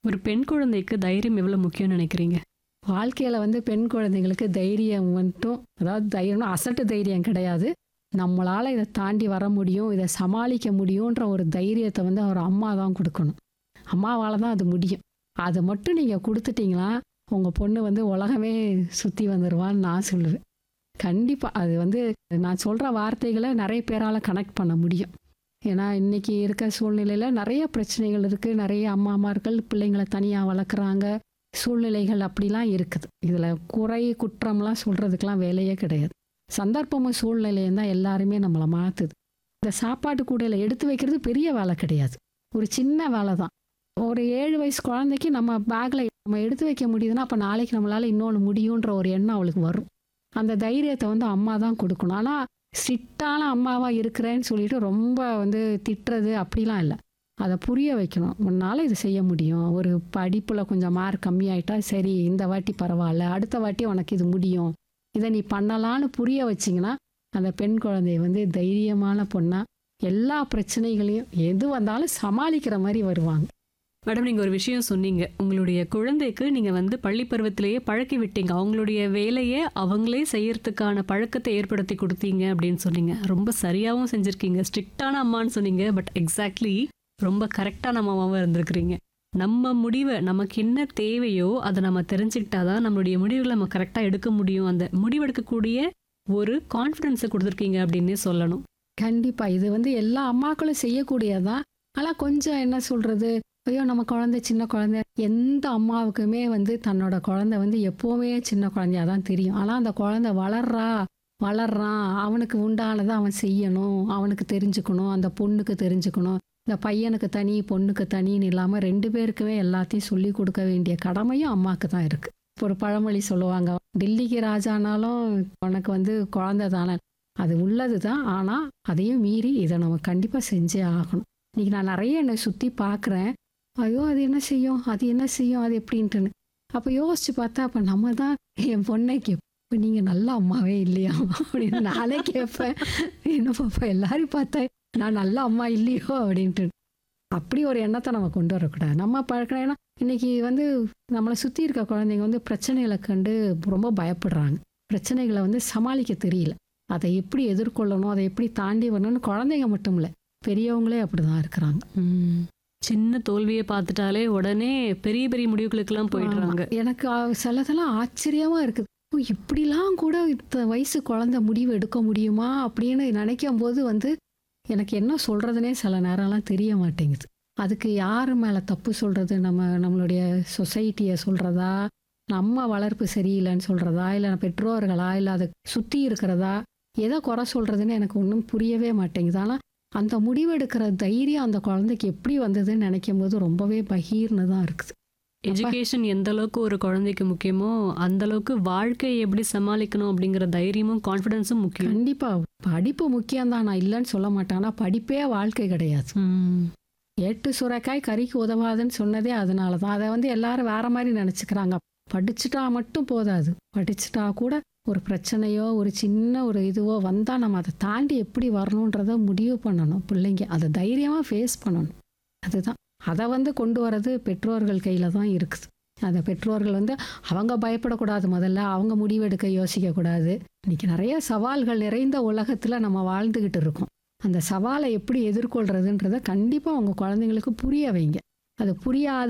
ஒரு பெண் குழந்தைக்கு தைரியம் எவ்வளவு முக்கியம்னு நினைக்கிறீங்க வாழ்க்கையில் வந்து பெண் குழந்தைங்களுக்கு தைரியம் மட்டும் அதாவது தைரியம்னா அசட்டு தைரியம் கிடையாது நம்மளால் இதை தாண்டி வர முடியும் இதை சமாளிக்க முடியுன்ற ஒரு தைரியத்தை வந்து அவர் அம்மா தான் கொடுக்கணும் அம்மாவால் தான் அது முடியும் அதை மட்டும் நீங்கள் கொடுத்துட்டீங்களா உங்கள் பொண்ணு வந்து உலகமே சுற்றி வந்துடுவான்னு நான் சொல்லுவேன் கண்டிப்பாக அது வந்து நான் சொல்கிற வார்த்தைகளை நிறைய பேரால் கனெக்ட் பண்ண முடியும் ஏன்னா இன்னைக்கு இருக்க சூழ்நிலையில் நிறைய பிரச்சனைகள் இருக்குது நிறைய அம்மாமார்கள் பிள்ளைங்களை தனியாக வளர்க்குறாங்க சூழ்நிலைகள் அப்படிலாம் இருக்குது இதில் குறை குற்றம்லாம் சொல்கிறதுக்கெலாம் வேலையே கிடையாது சந்தர்ப்பமும் சூழ்நிலையும் தான் எல்லாருமே நம்மளை மாற்றுது இந்த சாப்பாட்டு கூடையில் எடுத்து வைக்கிறது பெரிய வேலை கிடையாது ஒரு சின்ன வேலை தான் ஒரு ஏழு வயசு குழந்தைக்கு நம்ம பேக்கில் நம்ம எடுத்து வைக்க முடியுதுன்னா அப்போ நாளைக்கு நம்மளால் இன்னொன்று முடியுன்ற ஒரு எண்ணம் அவளுக்கு வரும் அந்த தைரியத்தை வந்து அம்மா தான் கொடுக்கணும் ஆனால் ஸ்ட்ரிக்டான அம்மாவாக இருக்கிறேன்னு சொல்லிட்டு ரொம்ப வந்து திட்டுறது அப்படிலாம் இல்லை அதை புரிய வைக்கணும் உன்னால் இது செய்ய முடியும் ஒரு படிப்பில் கொஞ்சம் மார்க் கம்மியாயிட்டா சரி இந்த வாட்டி பரவாயில்ல அடுத்த வாட்டி உனக்கு இது முடியும் இதை நீ பண்ணலான்னு புரிய வச்சிங்கன்னா அந்த பெண் குழந்தைய வந்து தைரியமான பொண்ணா எல்லா பிரச்சனைகளையும் எது வந்தாலும் சமாளிக்கிற மாதிரி வருவாங்க மேடம் நீங்க ஒரு விஷயம் சொன்னீங்க உங்களுடைய குழந்தைக்கு நீங்க வந்து பள்ளி பருவத்திலேயே பழக்கி விட்டீங்க அவங்களுடைய வேலையை அவங்களே செய்யறதுக்கான பழக்கத்தை ஏற்படுத்தி கொடுத்தீங்க அப்படின்னு சொன்னீங்க ரொம்ப சரியாகவும் செஞ்சிருக்கீங்க ஸ்ட்ரிக்டான அம்மான்னு சொன்னீங்க பட் எக்ஸாக்ட்லி ரொம்ப கரெக்டான அம்மாவாகவும் இருந்திருக்கிறீங்க நம்ம முடிவை நமக்கு என்ன தேவையோ அதை நம்ம தெரிஞ்சுக்கிட்டாதான் நம்மளுடைய முடிவுகளை நம்ம கரெக்டாக எடுக்க முடியும் அந்த முடிவெடுக்கக்கூடிய ஒரு கான்ஃபிடென்ஸை கொடுத்துருக்கீங்க அப்படின்னே சொல்லணும் கண்டிப்பாக இது வந்து எல்லா அம்மாக்களும் செய்யக்கூடியதான் ஆனால் கொஞ்சம் என்ன சொல்கிறது ஐயோ நம்ம குழந்தை சின்ன குழந்தை எந்த அம்மாவுக்குமே வந்து தன்னோட குழந்தை வந்து எப்போவுமே சின்ன குழந்தையா தான் தெரியும் ஆனால் அந்த குழந்தை வளர்றா வளர்றான் அவனுக்கு உண்டானதை அவன் செய்யணும் அவனுக்கு தெரிஞ்சுக்கணும் அந்த பொண்ணுக்கு தெரிஞ்சுக்கணும் இந்த பையனுக்கு தனி பொண்ணுக்கு தனின்னு இல்லாமல் ரெண்டு பேருக்குமே எல்லாத்தையும் சொல்லி கொடுக்க வேண்டிய கடமையும் அம்மாவுக்கு தான் இருக்குது ஒரு பழமொழி சொல்லுவாங்க டில்லிக்கு ராஜானாலும் உனக்கு வந்து குழந்தை தானே அது உள்ளது தான் ஆனால் அதையும் மீறி இதை நம்ம கண்டிப்பாக செஞ்சே ஆகணும் இன்னைக்கு நான் நிறைய என்னை சுற்றி பார்க்குறேன் ஐயோ அது என்ன செய்யும் அது என்ன செய்யும் அது எப்படின்ட்டுன்னு அப்போ யோசிச்சு பார்த்தா அப்போ நம்ம தான் என் பொண்ணை கேட்போம் நீங்கள் நல்ல அம்மாவே இல்லையா அப்படின்னு நானே கேட்பேன் என்ன பாப்பா எல்லாரும் பார்த்தா நான் நல்ல அம்மா இல்லையோ அப்படின்ட்டு அப்படி ஒரு எண்ணத்தை நம்ம கொண்டு வரக்கூடாது நம்ம பழக்கணும் ஏன்னா இன்னைக்கு வந்து நம்மளை சுற்றி இருக்க குழந்தைங்க வந்து பிரச்சனைகளை கண்டு ரொம்ப பயப்படுறாங்க பிரச்சனைகளை வந்து சமாளிக்க தெரியல அதை எப்படி எதிர்கொள்ளணும் அதை எப்படி தாண்டி வரணும்னு குழந்தைங்க மட்டும் இல்லை பெரியவங்களே அப்படிதான் இருக்கிறாங்க சின்ன தோல்வியை பார்த்துட்டாலே உடனே பெரிய பெரிய முடிவுகளுக்கெல்லாம் போயிடுறாங்க ஆமா. எனக்கு அ- சிலதெல்லாம் ஆச்சரியமா இருக்குது ஓ, இப்படிலாம் கூட இந்த வயசு குழந்தை முடிவு எடுக்க முடியுமா அப்படின்னு நினைக்கும் போது வந்து எனக்கு என்ன சொல்றதுனே சில நேரம்லாம் தெரிய மாட்டேங்குது அதுக்கு யார் மேலே தப்பு சொல்றது நம்ம நம்மளுடைய சொசைட்டியை சொல்றதா நம்ம வளர்ப்பு சரியில்லைன்னு சொல்றதா இல்லை பெற்றோர்களா இல்லை அதை சுற்றி இருக்கிறதா எதை குறை சொல்றதுன்னு எனக்கு ஒன்றும் புரியவே மாட்டேங்குது ஆனால் அந்த முடிவெடுக்கிற தைரியம் அந்த குழந்தைக்கு எப்படி வந்ததுன்னு நினைக்கும் போது ரொம்பவே பகீர்னு தான் இருக்குது எஜுகேஷன் எந்த அளவுக்கு ஒரு குழந்தைக்கு முக்கியமோ அந்த அளவுக்கு வாழ்க்கையை எப்படி சமாளிக்கணும் அப்படிங்கிற தைரியமும் கான்ஃபிடன்ஸும் முக்கியம் கண்டிப்பா படிப்பு முக்கியம் தான் நான் இல்லைன்னு சொல்ல மாட்டேன் ஆனா படிப்பே வாழ்க்கை கிடையாது ம். எட்டு சுரைக்காய் கறிக்கு உதவாதுன்னு சொன்னதே அதனால தான் அதை வந்து எல்லாரும் வேற மாதிரி நினச்சிக்கிறாங்க படிச்சுட்டா மட்டும் போதாது படிச்சுட்டா கூட ஒரு பிரச்சனையோ ஒரு சின்ன ஒரு இதுவோ வந்தால் நம்ம அதை தாண்டி எப்படி வரணுன்றத முடிவு பண்ணணும் பிள்ளைங்க அதை தைரியமாக ஃபேஸ் பண்ணணும் அதுதான் அதை வந்து கொண்டு வர்றது பெற்றோர்கள் கையில் தான் இருக்குது அந்த பெற்றோர்கள் வந்து அவங்க பயப்படக்கூடாது முதல்ல அவங்க முடிவெடுக்க யோசிக்கக்கூடாது இன்னைக்கு நிறைய சவால்கள் நிறைந்த உலகத்தில் நம்ம வாழ்ந்துக்கிட்டு இருக்கோம் அந்த சவாலை எப்படி எதிர்கொள்றதுன்றத கண்டிப்பாக உங்கள் குழந்தைங்களுக்கு புரிய வைங்க அது புரியாத